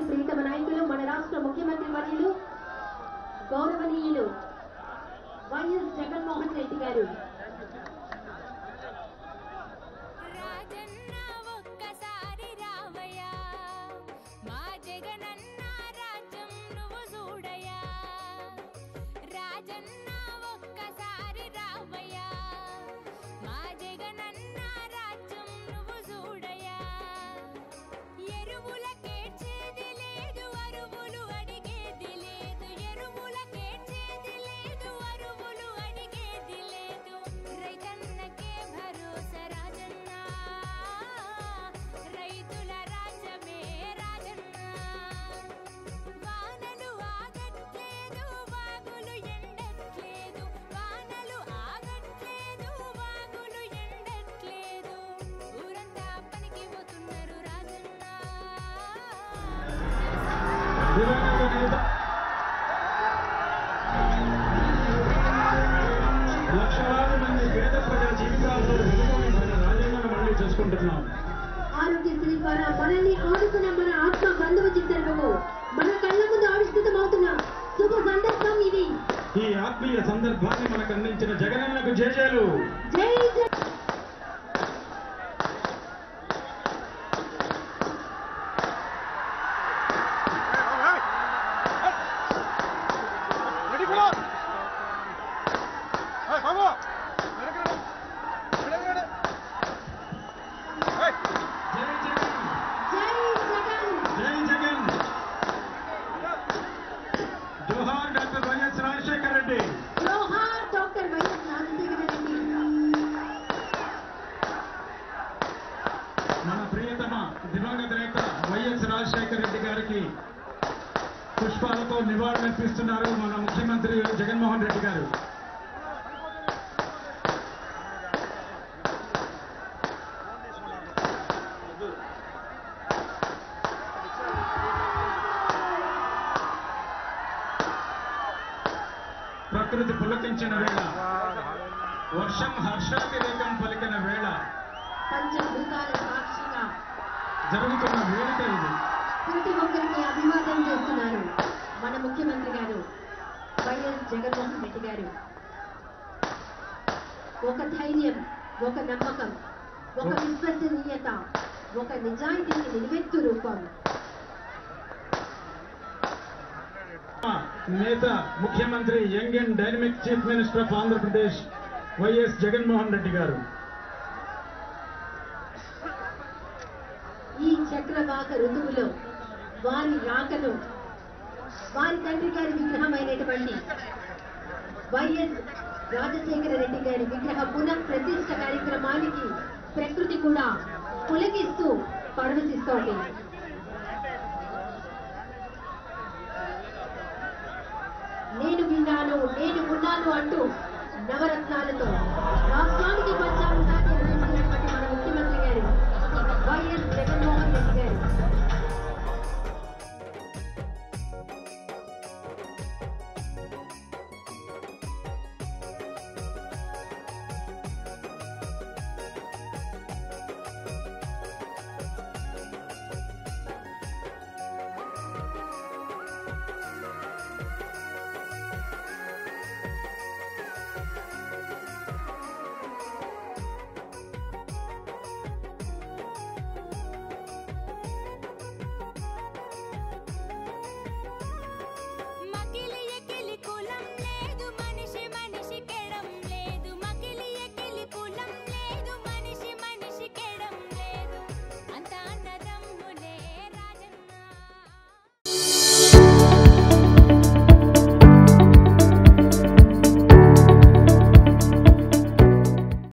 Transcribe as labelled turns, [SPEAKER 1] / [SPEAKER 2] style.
[SPEAKER 1] ప్రీతమ నాయకులు మన రాష్ట్ర ముఖ్యమంత్రి వర్యులు గౌరవనీయులు వైఎస్ జగన్మోహన్ రెడ్డి గారు
[SPEAKER 2] రాజన్న ఒక్కసారి రావయ్యా మా జగనన్న రాజ్యం నువ్వు చూడయ్యా రాజన్న ఒక్కసారి రావయ్యా మా జగనన్న రాజ్యం నువ్వు చూడయ్యా ఎరువులకేడ్చేది లేదు అరువులు అడిగేది లేదు ఎరువులకేడ్చేది లేదు అరువులు అడిగేది లేదు రైతన్నకే భరోసా రాజన్న రైతుల రాజ్యమే రాజన్న వానలు ఆగట్లేదు వాగులు ఎండట్లేదు వానలు ఆగట్లేదు వాగులు ఎండట్లేదు ఊరంతా పనికి పోతున్నారు రాజన్న
[SPEAKER 3] దివంగత నేత లక్షలాది మంది పేద ప్రజల జీవితాల్లో వెలుగుని మన రాజ్యాంగాన్ని మళ్ళీ చేసుకుంటున్నాం
[SPEAKER 1] ఆరోగ్యశ్రీ ద్వారా మనల్ని ఆడుకున్న మన ఆత్మ బంధువు చిత్రము మన కళ్ళ ముందు ఆవిష్కృతమవుతున్న శుభ సందర్భం ఇది
[SPEAKER 3] ఈ ఆత్మీయ సందర్భాన్ని మనకు అందించిన జగనన్నకు జేజేలు
[SPEAKER 1] జై జై
[SPEAKER 3] జై జగన్
[SPEAKER 1] జై జగన్
[SPEAKER 3] జై జగన్ జోహార్ డాక్టర్ వైఎస్ రాజశేఖర రెడ్డి
[SPEAKER 1] జోహార్ డాక్టర్ వైఎస్ రాజశేఖర రెడ్డి
[SPEAKER 3] మన ప్రియతమ దివంగత నేత వైఎస్ రాజశేఖర రెడ్డి గారికి పుష్పాలతో నివాళులర్పిస్తున్నారు మన ముఖ్యమంత్రి జగన్మోహన్ రెడ్డి గారు ప్రకృతి పులకించిన వేళ వర్షం హర్షాతిరేకం పలికిన వేళ
[SPEAKER 1] పంచభూతాల సాక్షిగా
[SPEAKER 3] జరుగుతున్న వేడుక ఇది
[SPEAKER 1] ప్రతి ఒక్కరికి అభివాదం చేస్తున్నారు మన ముఖ్యమంత్రి గారు వైఎస్ జగన్మోహన్ రెడ్డి గారు ఒక ధైర్యం ఒక నమ్మకం ఒక విశ్వసనీయత ఒక నిజాయితీకి నిలువెత్తు రూపం
[SPEAKER 3] నేత ముఖ్యమంత్రి young and dynamic chief minister of Andhra Pradesh YS Jaganmohan Reddy గారు
[SPEAKER 1] ఈ చక్రవాక ఋతువులో వారి రాకను వారి తండ్రి గారి విగ్రహమైనటువంటి వైఎస్ రాజశేఖర రెడ్డి గారి విగ్రహ పునః ప్రతిష్ఠ కార్యక్రమానికి ప్రకృతి కూడా పులకిస్తూ పరవశిస్తోంది నేను విన్నాను నేను ఉన్నాను అంటూ నవరత్నాలతో రాష్ట్రానికి పంచామృతాన్ని